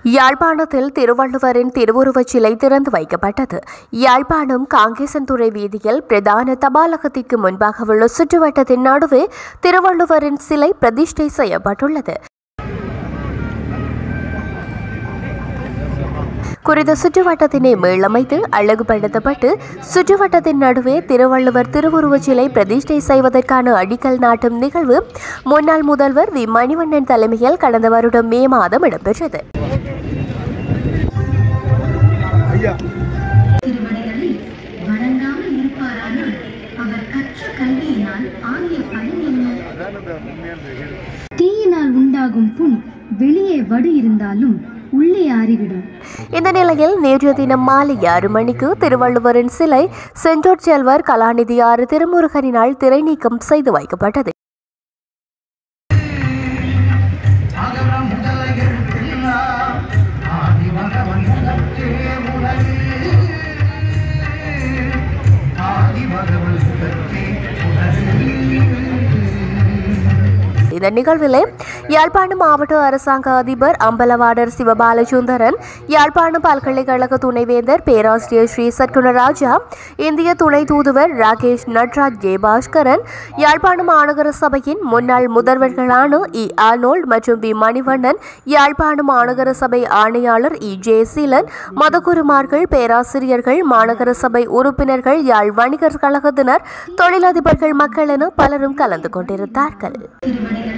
யாழ்ப்பாணத்தில் திருவள்ளுவரின் திருவுருவச் சிலை திறந்து வைக்கப்பட்டது யாழ்ப்பாணம் காங்கேசன்துறை வீதியில் பிரதான தபாலகத்திற்கு முன்பாக உள்ள சுற்றுவட்டத்தின் நடுவே திருவள்ளுவரின் சிலை பிரதிஷ்டை செய்யப்பட்டுள்ளது குறித்த சுற்றுவட்டத்தினை மீளமைத்து அழகுபடுத்தப்பட்டு சுற்றுவட்டத்தின் நடுவே திருவள்ளுவர் திருவுருவச் சிலை பிரதிஷ்டை செய்வதற்கான அடிக்கல் நாட்டும் நிகழ்வு முன்னாள் முதல்வர் வி மணிவண்ணன் தலைமையில் கடந்த வருடம் மே மாதம் இடம்பெற்றது திருவடிகளை வணங்காமல் இருப்பாரானால் அவர் கற்ற கல்வியினால் ஆகிய பலன் என்ன தீயினால் உண்டாகும் புண் வெளியே வடு இருந்தாலும் உள்ளே ஆறிவிடும் இந்த நிலையில் நேற்றைய தினம் மாலை ஆறு மணிக்கு திருவள்ளுவரின் சிலை சென்றோர் செல்வர் கலாநிதி ஆறு திருமுருகனினால் திரைநீக்கம் செய்து வைக்கப்பட்டது அகர முதல எழுத்தெல்லாம் ஆதிபகவன் முதற்கே உலகு ஆதிபகவன் முதற்கே உலகு இந்த நிகழ்விலே யாழ்ப்பாணம் மாவட்ட அரசாங்க அதிபர் அம்பலவாடர் சிவபாலசுந்தரன் யாழ்ப்பாணம் பல்கலைக்கழக துணைவேந்தர் பேராசிரியர் ஸ்ரீ சத்குணராஜா இந்திய துணை தூதுவர் ராகேஷ் நட்ராஜ் ஜெயபாஸ்கரன் யாழ்ப்பாணம் மாநகர சபையின் முன்னாள் முதல்வர்களான இ ஆர்னோல்ட் மற்றும் வி மணிவண்ணன் யாழ்ப்பாணம் மாநகர சபை ஆணையாளர் இ ஜெயசீலன் மதகுருமார்கள் பேராசிரியர்கள் மாநகர சபை உறுப்பினர்கள் யாழ் வணிகர் கழகத்தினர் தொழிலதிபர்கள் மக்கள் என பலரும் கலந்து கொண்டிருந்தார்கள் திருவடிகளை